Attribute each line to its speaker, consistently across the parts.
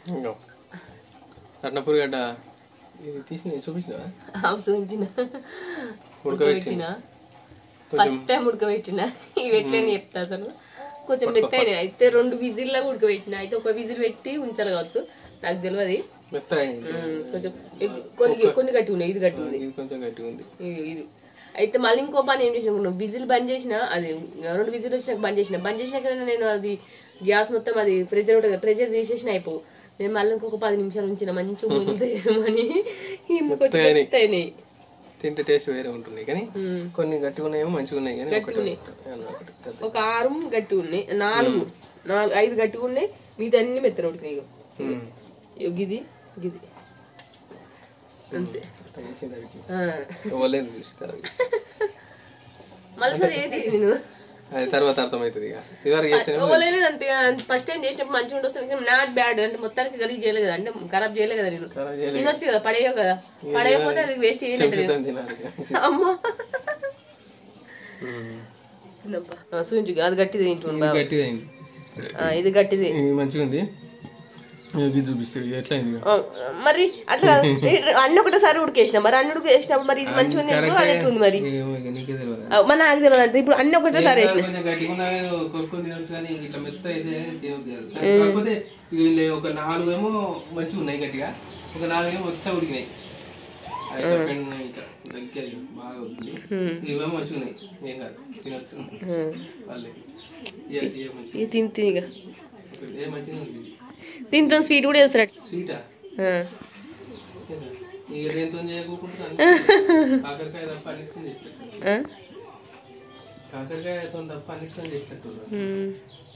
Speaker 1: ఇంకో రత్నపూరి గడ్డ ఇది తీసి చూపించినా
Speaker 2: అవసరించిన
Speaker 1: ఉడకబెట్టిన కొంచెం
Speaker 2: ఫస్ట్ టైం ఉడకబెట్టిన ఇవి ఎట్లని చెప్తా అసలు కొంచెం మెత్తైన అయితే రెండు విజిల్లా ఉడకబెట్టిన అయితే ఒక విజిల్ పెట్టి ఉంచాలి కావచ్చు నాకు తెలియదు
Speaker 1: మెత్తగా అయింది
Speaker 2: ఉమ్, కొంచెం ఎగ్- కొన్ని కొన్ని గట్టి ఉన్నాయి ఇది గట్టి ఉంది
Speaker 1: ఇది కొంచెం గట్టిగా ఉంది
Speaker 2: ఇది ఇది అయితే మళ్ళీ ఇంకో పని ఏం చేసిన విజిల్ బంద్ చేసిన అది రెండు విజిల్ వచ్చినాక బంద్ చేసిన బంద్ చేసినాక నేను అది గ్యాస్ మొత్తం అది ప్రెజర్ ఉంటుంది కదా ప్రెజర్ తీసేసిన అయిపో నేను మళ్ళీ ఇంకొక పది నిమిషాలు ఉంచిన మంచిగా ములుతాయేమని కొంచెం
Speaker 1: మెత్తగానే.
Speaker 2: మెత్తయినాయి.
Speaker 1: తింటే టేస్ట్ వేరే ఉంటుంది కానీ
Speaker 2: ఉమ్.
Speaker 1: కొన్ని గట్టిగా ఉన్నాయేమో మంచిగా ఉన్నాయి కానీ
Speaker 2: గట్టిగా
Speaker 1: ఒకటి
Speaker 2: ఉన్నాయి.
Speaker 1: ఏమన్నా ఒకటి పెద్ద.
Speaker 2: ఒక ఆరు గట్టి ఉన్నాయి నాలుగు నాలుగు ఐదు గట్టిగా ఉన్నాయి మిగతా అన్ని మెత్తన ఉడికినాయి ఇగో.
Speaker 1: ఉమ్.
Speaker 2: ఇగో గిది గిది అంతే
Speaker 1: అట్లా చేసింది అవికి.
Speaker 2: ఆ.
Speaker 1: ఇవ్వలేదు చూసి ఖరాబ్ చేసి.
Speaker 2: మళ్ళీ సరే ఏది నేను
Speaker 1: అది తర్వాత అర్థమవుతుంది ఇక ఇదివరకు చేసిన
Speaker 2: ఓలేదు అంతే ఫస్ట్ టైం చేసినప్పుడు మంచిగా ఉండొస్తుంది నాట్ బ్యాడ్ అంటే మొత్తానికి గలీజ్ చేయలేదు కదా అంటే ఖరాబ్ చేయలేదు కదా నేను
Speaker 1: ఖరాబ్ చేయలేదు.
Speaker 2: తినొచ్చు కదా పడేయవు కదా పడేయకపోతే అది వేస్ట్ చేయనట్టు
Speaker 1: చెంపుతాం తినాలి ఇక.
Speaker 2: అమ్మా
Speaker 1: ఉమ్.
Speaker 2: తిందమ్మా. ఆ, చూపించు అది గట్టిది తింటుంది బాగా.
Speaker 1: గట్టిగా అయింది
Speaker 2: ఆ, ఇది గట్టిది
Speaker 1: ఇది మంచిగా ఉంది ఇది చూపిస్తే ఇది ఎట్లా అయింది ఇక?
Speaker 2: ఆ, మరి అట్లా అన్ని ఒకటేసారి ఉడికేసిన మరి అన్ని ఉడికేసినప్పుడు మరి ఇది మంచిగా ఉంది ఎందుకు? అది ఎట్లుంది మరి
Speaker 1: ఏమో ఇక నీకే తెలియదు
Speaker 2: ఆ, మరి నాకు తెలియదు అంటే ఇప్పుడు అన్ని ఒకటేసారి వేసిన
Speaker 1: కొంచెం గట్టిగా ఉన్నా కానీ కొనుక్కొని తినొచ్చు కానీ ఇట్లా మెత్త అయితే తినొద్దు కదా. కానీ కాకపోతే ఇవి ఒక నాలుగు ఏమో మంచిగా ఉన్నాయి గట్టిగా ఒక నాలుగు ఏమో మొత్తం ఉడికినాయి అది ఇట్లా పెన్ను ఇట్లా దగ్గర బాగా అవుతుంది ఇవేమో మంచిగా ఉన్నాయి ఏం కాదు తినొచ్చు వాళ్ళే ఇక ఇక మంచిగా
Speaker 2: ఇది తిని తిని ఇక
Speaker 1: ఏ మంచిగా ఉంది
Speaker 2: దీంతో స్వీట్ కూడా చేస్తారు
Speaker 1: స్వీటా
Speaker 2: ఆ.
Speaker 1: ఇక దేంతో చేయకుంటున్నాను కాకరకాయ తప్ప అన్నిటితో చేసేటట్టు
Speaker 2: ఆ?
Speaker 1: కాకరకాయతో తప్ప అన్నిటితో చేసేటట్టు
Speaker 2: ఉమ్.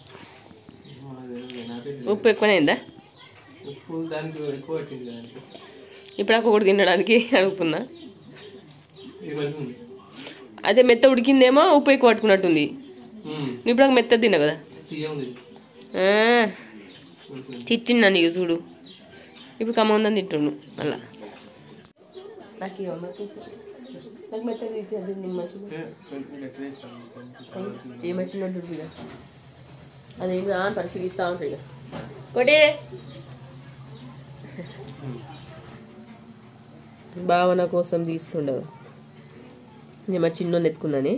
Speaker 1: నాకే తెలియదు.
Speaker 2: ఉప్పు ఎక్కువైందా
Speaker 1: ఉప్పు దానికి ఎక్కువ పట్టింది దానికి
Speaker 2: ఇప్పుడు నాకు ఒకటి తినడానికి అడుగుతున్నా
Speaker 1: ఇది మంచిగా ఉంది
Speaker 2: అదే మెత్త ఉడికిందేమో ఉప్పు ఎక్కువ పట్టుకున్నట్టుంది
Speaker 1: మ్మ్.
Speaker 2: నువ్వు ఇప్పుడు నాకు మెత్త తిన్నా కదా
Speaker 1: తీయ ఉంది
Speaker 2: ఆ,
Speaker 1: మంచిగా ఉంది.
Speaker 2: తిట్టిండు నన్ను ఇక చూడు ఇప్పుడు కమ్మ ఉందని తింటుండు అలా నాకు ఇవ్వ, నాకు ఇవ్వ. నాకు మెత్తగా తీసి అది నిమ్మ మనిషి.
Speaker 1: ఏ, కొంచెం గట్టిగా వేస్తాను.
Speaker 2: ఏ మనిషి ఉంటుంది ఇక అదేంటి అని పరిశీలిస్తూ ఉంటాయి ఇక ఒకటి భావన కోసం తీస్తుండవు నేను మా చిన్నోని ఎత్తుకున్నాని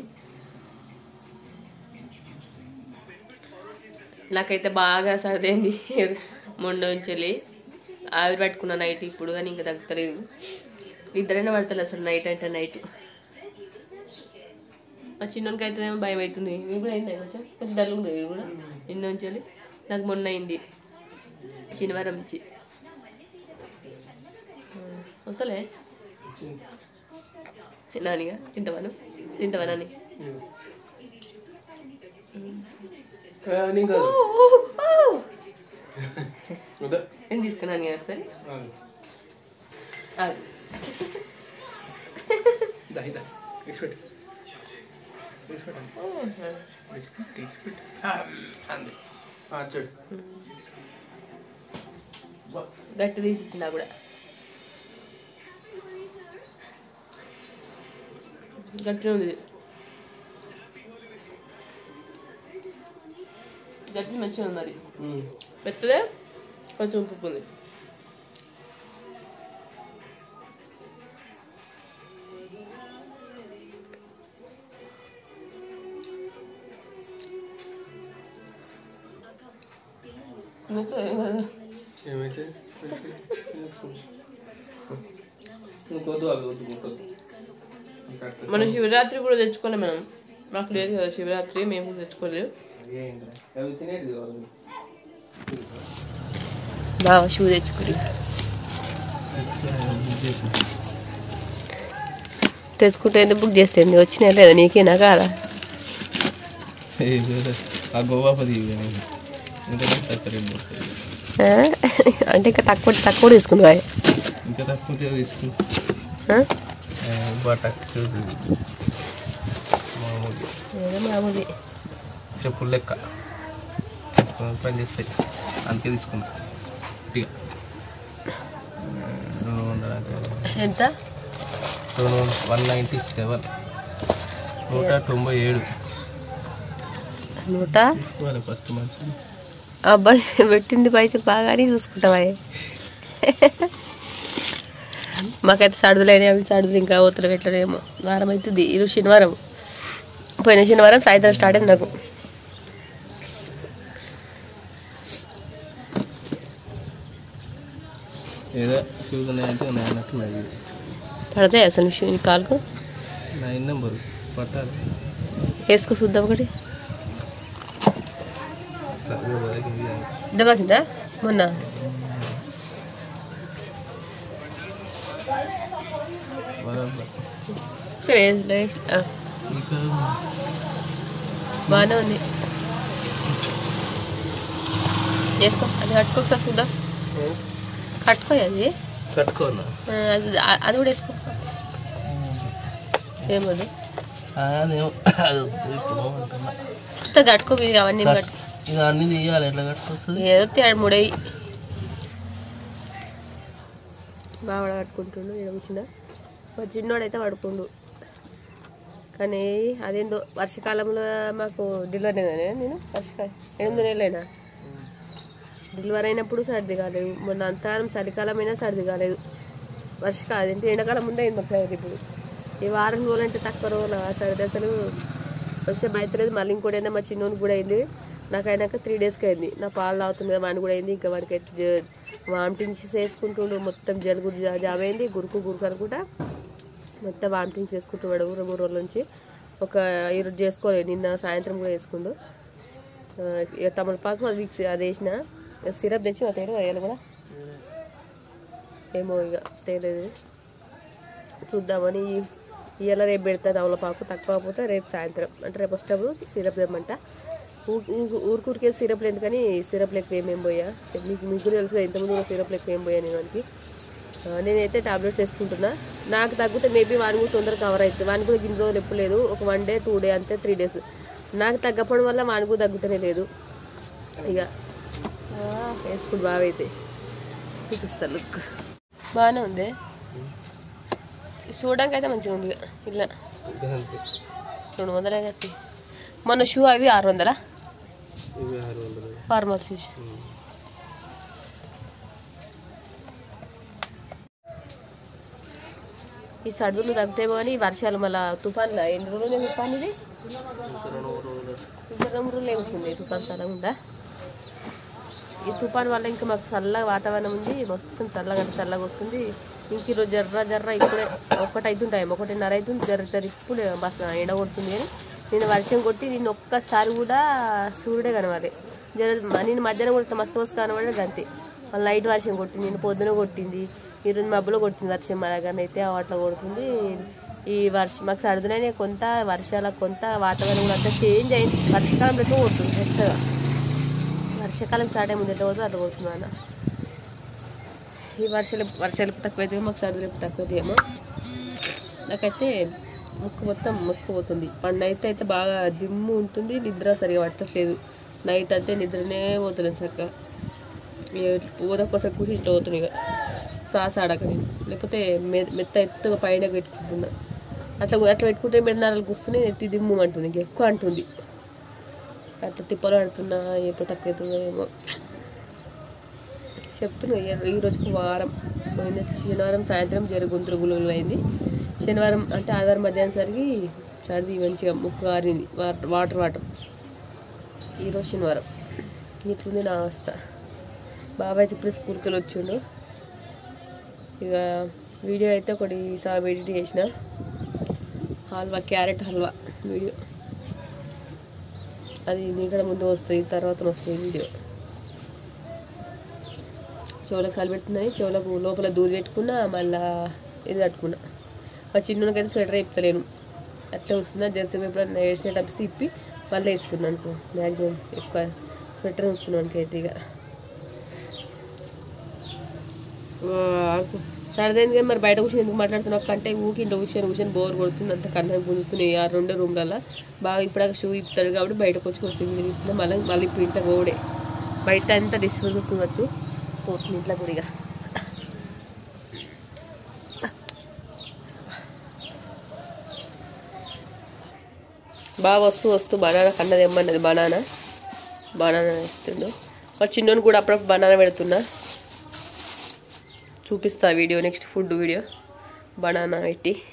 Speaker 2: నాకైతే బాగా సర్దైంది మొండ ఉంచెలి ఆవిరి పట్టుకున్న నైట్ ఇప్పుడు కానీ ఇంకా తగ్గలేదు నిద్రైనా పడతలేదు అసలు నైట్ అంటే నైట్ మా చిన్నోనికి అయితే ఏమో భయం అవుతుంది ఇవి కూడా అయింది కొంచెం కొంచెం డల్ ఉండేది ఇవి కూడా నిన్న ఉంచాలి నాకు మొన్న అయింది శనివారం నుంచి వస్తలే నానిగా తింటావాను తింటావా నాని
Speaker 1: కానీ ఇంకా వద్దా?
Speaker 2: నేను తీసుకున్నాను ఒకసారి
Speaker 1: ఆగు.
Speaker 2: ఆగు.
Speaker 1: దా, ఇదా. విడిచిపెట్టు. విడిచిపెట్టండి. విడిచిపెట్టు, విడిచిపెట్టు. ఆ, అంది. ఆ, చూడు
Speaker 2: గట్టి తీసి ఇచ్చినా కూడా గట్టిగా ఉంది ఇది. గట్టి మంచిగా ఉంది మరి
Speaker 1: మ్మ్.
Speaker 2: మెత్తదే కొంచెం ఉప్పు ఉంది నచ్చదు ఏం కాదు.
Speaker 1: ఏమైతే ఇంకొద్దు అవి వద్దు ముట్టొద్దు ఇంకా అట్లా.
Speaker 2: మన శివరాత్రి కూడా తెచ్చుకోలే మనం మాకు లేదు కదా శివరాత్రి మేము కూడా తెచ్చుకోలేదు
Speaker 1: ఏంద్రా? అవి తినేటిది కాదు
Speaker 2: బాగా షూ తెచ్చుకోలేదు తెచ్చుకుంటే ఎందుకు బుక్ చేస్తే వచ్చినా లేదా నీకేనా కాదా
Speaker 1: ఆ గోవాపతి ఇంకా తక్కువ రేట్ పడుతుంది
Speaker 2: ఆ? అంటే ఇంకా తక్కువ తక్కువ తీసుకుంది బాయ్
Speaker 1: ఇంకా తక్కువ తీసుకుని బాటా చూసి మామూలు
Speaker 2: ఏదో మామూలు
Speaker 1: చెప్పులు లెక్క పని చేస్తాయి అందుకే తీసుకున్నా ఇక రెండు వందల
Speaker 2: ఎంత
Speaker 1: రెండు వందల వన్ నైంటీ సెవెన్ నూట తొంభై ఏడు
Speaker 2: నూట
Speaker 1: ఇవ్వాలి ఫస్ట్ మంచి
Speaker 2: అబ్బాయి పెట్టింది పైసలు బాగానే చూసుకుంటావా మాకైతే సడుదులైన అవి సడుదులు ఇంకా అవతల పెట్టలేమో వారం అవుతుంది ఈరోజు శనివారం పోయిన శనివారం సాయంత్రం స్టార్ట్ అయింది నాకు
Speaker 1: ఏదో షూస్ ఉన్నాయంటే ఉన్నాయి అన్నట్టున్నది
Speaker 2: పడతాయి అసలు నీ నీ కాలుకు
Speaker 1: నైన్ నెంబరు పట్టాలి
Speaker 2: వేసుకో చూద్దాం ఒకటి
Speaker 1: తక్కువ పడకి ఇది కాదు.
Speaker 2: దెబ్బకిందా మొన్న
Speaker 1: బరాబర్.
Speaker 2: సరే వేసి- ఆ,
Speaker 1: ఇక్కడ
Speaker 2: బాగానే ఉంది వేసుకో అది కట్టుకో ఒకసారి చూద్దాం కట్టుకో అది
Speaker 1: కట్టుకోనా
Speaker 2: ఆ, అది అది కూడా వేసుకో ఏమదు
Speaker 1: అదేమో అది ఇప్పుడు అంటున్నా.
Speaker 2: కొత్త కట్టుకో ఇది అవన్నీ కట్టుకో
Speaker 1: ఇక అన్ని తీయాలి ఎట్లా కట్టుకొస్తుంది
Speaker 2: ఏదో తేడు ముడయి బాగా పట్టుకుంటుండు ఇక్కడ కూర్చున్నా మా చిన్నోడైతే పడుకుండు కానీ అదేందో వర్షాకాలంలో మాకు డెలివరీ అయిందనే నేను వర్షాకాలం ఎనిమిది నెలలైనా డెలివరీ అయినప్పుడు సర్ది కాలేదు మొన్న అంతకాలం చలికాలం అయినా సర్ది కాలేదు వర్షకాలం అదేంటి ఎండాకాలం ముందే అయింది మాకు సర్ది ఇప్పుడు ఈ వారం రోజులు అంటే తక్కువ రోజులు ఆ సర్ది అసలు వర్షం అవుతలేదు మళ్ళీ ఇంకోటి ఏందో మా చిన్నోనికి కూడా అయింది నాకు అయినాక త్రీ డేస్కి అయింది నా పాలు తాగుతుంది కదా వాడిని కూడా అయింది ఇంకా వాడికి అయితే వామిటింగ్స్ వేసుకుంటుండు మొత్తం జలుబు జా- జాబ్ అయింది గురుకు గురుకు అనుకుంటా మొత్తం వామిటింగ్స్ చేసుకుంటూ వాడు ఊరు మూడు రోజుల నుంచి ఒక ఈరోజు చేసుకోలేదు నిన్న సాయంత్రం కూడా వేసుకుండు ఆ, ఇక తమలపాకు అది మిక్స్ అది వేసిన సిరప్ తెచ్చి మా తేడు వేయాలి కూడా ఏమో ఇక తేలేదు చూద్దామని ఇవాళ రేపు పెడతా తమలపాకు తక్కువ పోతే రేపు సాయంత్రం అంటే రేపు వచ్చేటప్పుడు సిరప్ తెమ్మంట ఊ- ఊ- ఊరికూరికే సిరప్ లేదు కానీ సిరప్ లెక్క ఏమేం పోయా మీకు మీకు కూడా తెలుసు కదా ఇంతకుముందు కూడా సిరప్ లెక్క ఏం పోయా నేను వానికి ఆ, నేనైతే టాబ్లెట్స్ వేసుకుంటున్నా నాకు తగ్గితే మేబీ వాని కూడా తొందరగా కవర్ అవుతుంది వాని కూడా ఇన్ని రోజులు ఎప్పుడు లేదు ఒక వన్ డే టూ డే అంతే త్రీ డేస్ నాకు తగ్గపోవడం వల్ల వాని కూడా తగ్గుతూనే లేదు ఇక ఆ, వేసుకుంటు బాగా అయితే చూపిస్తా లుక్ బాగానే ఉంది చూడడానికి అయితే మంచిగా ఉంది ఇక. ఇలా
Speaker 1: ఇదంతే.
Speaker 2: రెండు వందలే కత్తి మొన్న షూ అవి ఆరు వందలా
Speaker 1: ఇవి ఆరు వందలు
Speaker 2: ఫార్మల్ షూస్ ఈ సడువులు తగ్గుతాయేమో అని ఈ వర్షాలు మళ్ళా తుఫాన్లు ఎన్ని రోజులు తుఫాన్ ఇది
Speaker 1: ఇంకా రెండు మూడు రోజులు
Speaker 2: ఇంకా రెండు రోజులు ఏముంటుంది తుఫాన్ చాలా ఉందా ఈ తుఫాన్ వల్ల ఇంకా మాకు చల్లగా వాతావరణం ఉంది మొత్తం చల్లగా అంటే చల్లగా వస్తుంది ఇంక ఈరోజు జర్ర జర్ర ఇప్పుడే ఒక్కటి అవుతుంటాయి ఒకటిన్నర అవుతుంది జర్ర జర్ర ఇప్పుడు బస్ ఎండ కొడుతుంది కానీ నేను వర్షం కొట్టి నేను ఒక్కసారి కూడా సూర్యుడే కనవాలి జర నేను మధ్యాహ్నం కొట్టిన మస్తు మస్తు కనబడే అంతే మళ్ళీ నైట్ వర్షం కొట్టింది నేను పొద్దున కొట్టింది ఈరోజు మబ్బులో కొట్టింది వర్షం మా దగ్గర అయితే అట్లా కొడుతుంది ఈ వర్షం మాకు సర్దునైనా కొంత వర్షాల కొంత వాతావరణం కూడా అంతా చేంజ్ అయింది వర్షాకాలం ఎక్కువ కొడుతుంది పెద్దగా వర్షాకాలం స్టార్ట్ అయ్యే ముందు ఎట్లా కొడుతుంది అట్లా కొడుతుంది అన్న ఈ వర్షాలు వర్షాలు ఎప్పుడు తక్కువ అయితే మాకు సర్దులు ఎప్పుడు తక్కువ ఏమో నాకైతే ముక్కు మొత్తం ముక్కుపోతుంది పండు అయితే అయితే బాగా దిమ్ము ఉంటుంది నిద్ర సరిగా పట్టట్లేదు నైట్ అంతే నిద్రనే పోతున్నాను చక్కగా పూత కోసం కూర్చి ఇట్లా పోతుంది ఇక శ్వాస ఆడక నేను లేకపోతే మె- మెత్త ఎత్తుగా పైన పెట్టుకుంటున్నా అట్లా అట్లా పెట్టుకుంటే మెడనారాలు కూర్చుని ఎత్తి దిమ్ము అంటుంది ఇంక ఎక్కువ అంటుంది అట్లా తిప్పలు ఆడుతున్నా ఎప్పుడు తక్కువ అవుతుందో ఏమో చెప్తున్నా ఈ- ఈ రోజుకి వారం పోయిన శనివారం సాయంత్రం జర గుంతులు గులుగులు అయింది శనివారం అంటే ఆధారం మధ్యాహ్నం సరికి సర్ది మంచిగా ముక్కు ఆరింది వాటర్ వాటర్ వాటర్ ఈరోజు శనివారం ఇట్లుంది నా అవస్థ బాబాయ్ అయితే ఇప్పుడు స్కూల్కి వెళ్ళి వచ్చిండు ఇక వీడియో అయితే ఒకటి సార్ ఎడిట్ చేసిన హల్వా క్యారెట్ హల్వా వీడియో అది నీకడ ముందు వస్తుంది తర్వాత వస్తుంది వీడియో చెవులకు చలి పెడుతుందని చెవులకు లోపల దూది పెట్టుకున్నా మళ్ళా ఇది కట్టుకున్నా మా చిన్నకైతే స్వెటర్ ఇప్పలేను అట్లా వస్తున్నా జెర్సీ ఎప్పుడన్నా వేసినట్టు ఇప్పి మళ్ళీ వేసుకున్నాను అనుకో మ్యాక్సిమం ఎక్కువ స్వెటర్ వస్తున్నాను అయితే ఇక సరదైంది కానీ మరి బయట కూర్చొని ఎందుకు మాట్లాడుతున్నావు కంటే ఊకి ఇంట్లో కూర్చొని కూర్చొని బోర్ కొడుతుంది అంత కన్నా గుంజుతున్నాయి ఆ రెండు రూమ్లలో బాగా ఇప్పుడు షూ ఇప్పుతాడు కాబట్టి బయటకు వచ్చి కొంచెం వీడియో తీస్తున్నా మళ్ళీ మళ్ళీ ఇప్పుడు ఇంట్లో పోడే బయట అంతా డిస్టర్బెన్స్ వస్తుందచ్చు పోతుంది ఇంట్లో కూడా ఇక బాగా వస్తూ వస్తూ బనానా కన్నది ఏమన్నది బనానా బనానా ఇస్తుండు మా చిన్నోని కూడా అప్పుడప్పుడు బనానా పెడుతున్నా చూపిస్తా video next food video banana పెట్టి